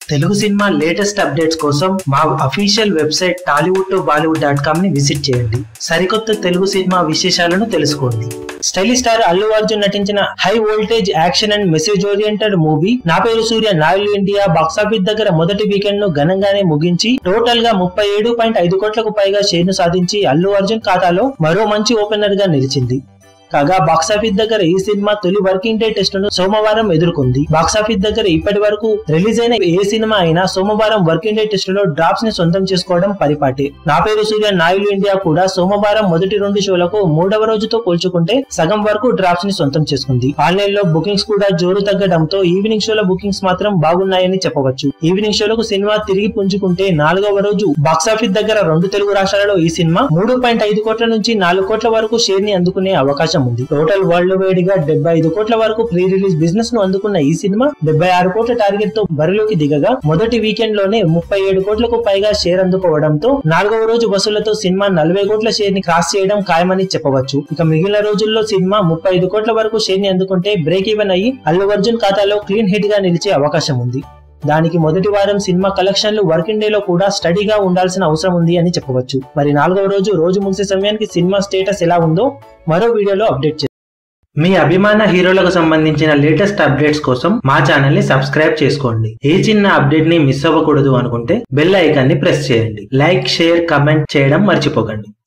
Telugu cinema latest updates కోసం మా official website Tollywood to Bollywood dot com ని visit చేయండి సరికొత్త తెలుగు సినిమా విశేషాలను తెలుసుకోండి స్టైలిష్ స్టార్ అల్లు అర్జున్ నటించిన high voltage action and message oriented movie Naa Peru Surya Naidu India box office దగ్గర మొదటి వీకెండ్ ను ఘనంగానే ముగించి టోటల్ గా ముప్పై ఏడు పాయింట్ ఐదు కోట్లకు పైగా షేర్ ను సాధించి అల్లు అర్జున్ ఖాతాలో మరో మంచి ఓపెనర్ గా నిలిచింది కాగా బాక్సాఫీస్ దగ్గర ఈ సినిమా తొలి వర్కింగ్ డే టెస్ట్ ను సోమవారం ఎదుర్కొంది బాక్సాఫీస్ దగ్గర ఇప్పటి వరకు రిలీజ్ అయిన ఏ సినిమా అయినా సోమవారం వర్కింగ్ డే టెస్ట్ లో డ్రాప్స్ ని సొంతం చేసుకోవడం పరిపాటి నా పేరు సూర్య నాయుడు ఇండియా కూడా సోమవారం మొదటి రెండు షోలకు మూడవ రోజుతో పోల్చుకుంటే సగం వరకు డ్రాప్స్ ని సొంతం చేసుకుంది ఆన్లైన్ లో బుకింగ్స్ కూడా జోరు తగ్గడంతో ఈవినింగ్ షోల బుకింగ్స్ మాత్రం బాగున్నాయని చెప్పవచ్చు ఈవినింగ్ షోలకు సినిమా తిరిగి పుంజుకుంటే నాలుగవ రోజు బాక్సాఫీస్ దగ్గర రెండు తెలుగు రాష్ట్రాలలో ఈ సినిమా మూడు పాయింట్ ఐదు కోట్ల నుంచి నాలుగు కోట్ల వరకు షేర్ ని అందుకునే అవకాశం ఉంది టోటల్ వరల్డ్ వైడ్ గా డెబ్బై ఐదు కోట్ల వరకు ప్రీ రిలీజ్ బిజినెస్ ను అందుకున్న ఈ సినిమా డెబ్బై ఆరు కోట్ల టార్గెట్ తో బరిలోకి దిగగా మొదటి వీకెండ్ లోనే ముప్పై ఏడు కోట్లకు పైగా షేర్ అందుకోవడంతో నాలుగవ రోజు వసూళ్లతో సినిమా నలభై కోట్ల షేర్ ని క్రాస్ చేయడం ఖాయమని చెప్పవచ్చు ఇక మిగిలిన రోజుల్లో సినిమా ముప్పై ఐదు కోట్ల వరకు షేర్ ని అందుకుంటే బ్రేక్ ఈవెన్ అయ్యి అల్లు అర్జున్ ఖాతాలో క్లీన్ హిట్ గా నిలిచే అవకాశం ఉంది దానికి మొదటి వారం సినిమా కలెక్షన్లు వర్కింగ్ డే లో కూడా స్టడీగా ఉండాల్సిన అవసరం ఉంది అని చెప్పవచ్చు మరి నాలుగవ రోజు రోజు ముగిసే సమయానికి సినిమా స్టేటస్ ఎలా ఉందో మరో వీడియోలో అప్డేట్ చేస్తాం మీ అభిమాన హీరోలకు సంబంధించిన లేటెస్ట్ అప్డేట్స్ కోసం మా ఛానల్ ని సబ్స్క్రైబ్ చేసుకోండి ఏ చిన్న అప్డేట్ ని మిస్ అవ్వకూడదు అనుకుంటే బెల్ ఐకాన్ ని ప్రెస్ చేయండి లైక్ షేర్ కమెంట్ చేయడం మర్చిపోకండి